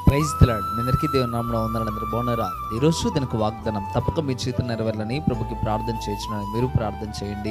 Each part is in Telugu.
ప్రైజ్ తిలాడ్ మీ అందరికీ దేవుని నామంలో ఉందని అందరూ బాగున్నారా ఈరోజు దీనికి వాగ్దానం తప్పక మీ చేతులు నెరవేరాలని ప్రభుకి ప్రార్థన చేయించున్నాను మీరు ప్రార్థన చేయండి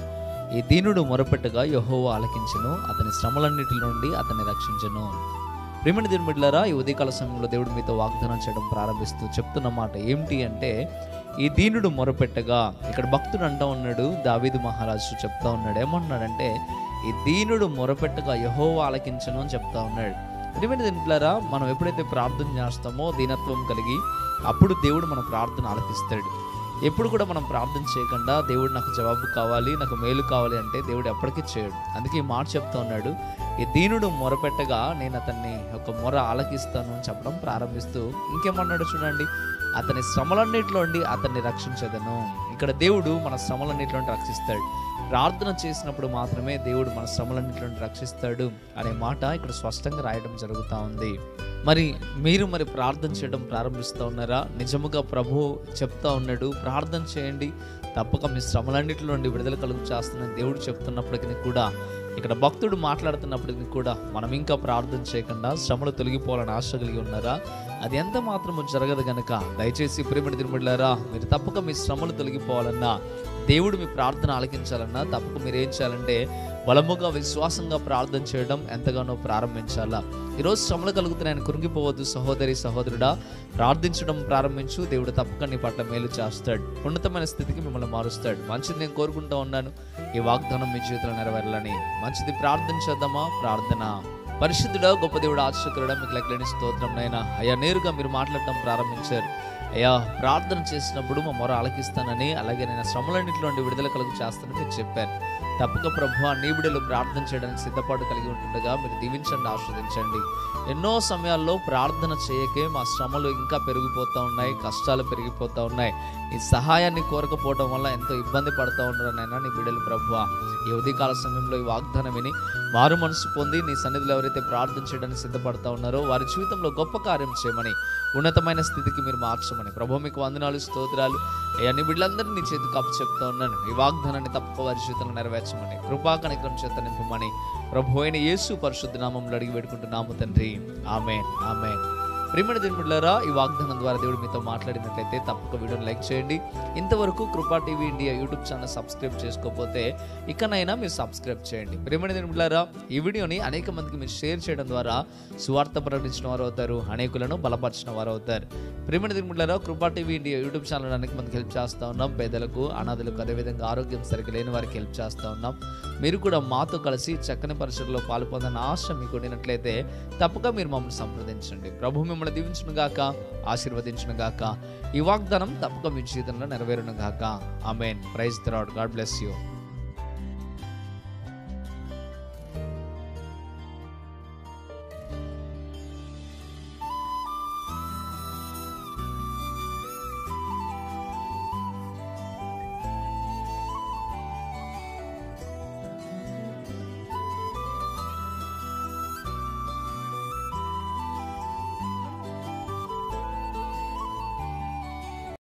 ఈ దీనుడు మొరపెట్టగా యహోవా ఆలకించను అతని శ్రమలన్నిటి నుండి అతన్ని రక్షించను ప్రేమని దీని బిడ్డలారా ఈ ఉదయకాల సమయంలో దేవుడు మీతో వాగ్దానం చేయడం ప్రారంభిస్తూ చెప్తున్న మాట ఏమిటి అంటే ఈ దీనుడు మొరపెట్టగా ఇక్కడ భక్తుడు అంటా ఉన్నాడు దావీదు మహారాజు చెప్తా ఉన్నాడు ఏమన్నాడంటే ఈ దీనుడు మొరపెట్టగా యహోవా ఆలకించను అని చెప్తా ఉన్నాడు ప్రియమైన దీంట్లారా మనం ఎప్పుడైతే ప్రార్థన చేస్తామో దీనత్వం కలిగి అప్పుడు దేవుడు మన ప్రార్థన ఆలకిస్తాడు ఎప్పుడు కూడా మనం ప్రార్థన చేయకుండా దేవుడు నాకు జవాబు కావాలి నాకు మేలు కావాలి అంటే దేవుడు ఎప్పటికీ చేయడు అందుకే ఈ మాట చెప్తా ఉన్నాడు ఈ దీనుడు మొరపెట్టగా నేను అతన్ని ఒక మొర ఆలకిస్తాను అని చెప్పడం ప్రారంభిస్తూ ఇంకేమన్నాడు చూడండి అతని శ్రమలన్నిటిలో ఉండి అతన్ని రక్షించదను ఇక్కడ దేవుడు మన శ్రమలన్నిటిలో నుండి రక్షిస్తాడు ప్రార్థన చేసినప్పుడు మాత్రమే దేవుడు మన శ్రమలన్నింటి నుండి రక్షిస్తాడు అనే మాట ఇక్కడ స్పష్టంగా రాయడం జరుగుతూ ఉంది మరి మీరు మరి ప్రార్థన చేయడం ప్రారంభిస్తూ ఉన్నారా నిజముగా ప్రభు చెప్తా ఉన్నాడు ప్రార్థన చేయండి తప్పక మీ శ్రమలన్నింటి నుండి విడుదల కలుగు చేస్తుందని దేవుడు చెప్తున్నప్పటికీ కూడా ఇక్కడ భక్తుడు మాట్లాడుతున్నప్పటికీ కూడా మనం ఇంకా ప్రార్థన చేయకుండా శ్రమలు తొలగిపోవాలని ఆశ కలిగి ఉన్నారా అది ఎంత మాత్రము జరగదు గనక దయచేసి ప్రేమడి తిరుమలారా మీరు తప్పక మీ శ్రమలు తొలగిపోవాలన్నా దేవుడు మీ ప్రార్థన ఆలకించాలన్నా తప్పక మీరు ఏం చేయాలంటే బలముగా విశ్వాసంగా ప్రార్థన చేయడం ఎంతగానో ప్రారంభించాలా ఈరోజు శ్రమలు కలుగుతున్నాయని కురిగిపోవద్దు సహోదరి సహోదరుడా ప్రార్థించడం ప్రారంభించు దేవుడు తప్పక నీ పట్ల మేలు చేస్తాడు ఉన్నతమైన స్థితికి మిమ్మల్ని మారుస్తాడు మంచిది నేను కోరుకుంటూ ఉన్నాను ఈ వాగ్దానం మీ జీవితంలో నెరవేరాలని మంచిది ప్రార్థన చేద్దామా ప్రార్థన పరిశుద్ధుడా గొప్ప దేవుడు ఆశ్చర్యకుడా మీకు లెక్కలేని స్తోత్రం నైనా అయ్యా నేరుగా మీరు మాట్లాడటం ప్రారంభించారు అయ్యా ప్రార్థన చేసినప్పుడు మా మొర ఆలకిస్తానని అలాగే నేను శ్రమలన్నింటిలో నుండి విడుదల కలుగు చేస్తానని మీరు చెప్పారు తప్పక ప్రభు నీ బిడ్డలు ప్రార్థన చేయడానికి సిద్ధపాటు కలిగి ఉంటుండగా మీరు దీవించండి ఆస్వాదించండి ఎన్నో సమయాల్లో ప్రార్థన చేయకే మా శ్రమలు ఇంకా పెరిగిపోతూ ఉన్నాయి కష్టాలు పెరిగిపోతూ ఉన్నాయి నీ సహాయాన్ని కోరకపోవడం వల్ల ఎంతో ఇబ్బంది పడుతూ ఉన్నారనైనా నీ బిడ్డలు ప్రభు ఈ ఉదయకాల సమయంలో ఈ వాగ్దానం విని మారు మనసు పొంది నీ సన్నిధిలో ఎవరైతే ప్రార్థన చేయడానికి సిద్ధపడతా ఉన్నారో వారి జీవితంలో గొప్ప కార్యం చేయమని ఉన్నతమైన స్థితికి మీరు మార్చమని ప్రభు మీకు వందనాలు స్తోత్రాలు అయ్యా నీ బిడ్డలందరినీ నీ చేతికి అప్పు చెప్తా ఉన్నాను ఈ వాగ్దానాన్ని తప్పక వారి జీవితంలో నెరవేర్చమని కృపాకనికరం చేత నింపమని ప్రభు అయిన యేసు పరిశుద్ధ నామంలో అడిగి పెట్టుకుంటున్నాము తండ్రి ఆమె ఆమె ప్రియమైన దేవుడులారా ఈ వాగ్దానం ద్వారా దేవుడు మీతో మాట్లాడినట్లయితే తప్పక వీడియోని లైక్ చేయండి ఇంతవరకు Krupa TV India YouTube channel subscribe చేసుకోకపోతే ఇకనైనా మీరు సబ్స్క్రైబ్ చేయండి ప్రియమైన దేవుడులారా ఈ వీడియోని అనేక మందికి మీరు షేర్ చేయడం ద్వారా సువార్త ప్రకటించిన వారు అవుతారు అనేకులను బలపరిచిన వారు అవుతారు ప్రియమైన దేవుడులారా కృపా టీవీ ఇండియా యూట్యూబ్ ఛానల్ అనేక మందికి హెల్ప్ చేస్తూ ఉన్నాం పేదలకు అనాథలకు అదేవిధంగా ఆరోగ్యం సరిగ్గా లేని వారికి హెల్ప్ చేస్తూ ఉన్నాం మీరు కూడా మాతో కలిసి చక్కని పరిస్థితుల్లో పాల్పొందని ఆశ మీకు ఉండినట్లయితే తప్పక మీరు మమ్మల్ని సంప్రదించండి ప్రభు మిమ్మల్ని దీవించును గాక ఆశీర్వదించును గాక ఈ వాగ్దానం తప్పక మీ జీవితంలో నెరవేరును గాక amen praise the Lord God bless you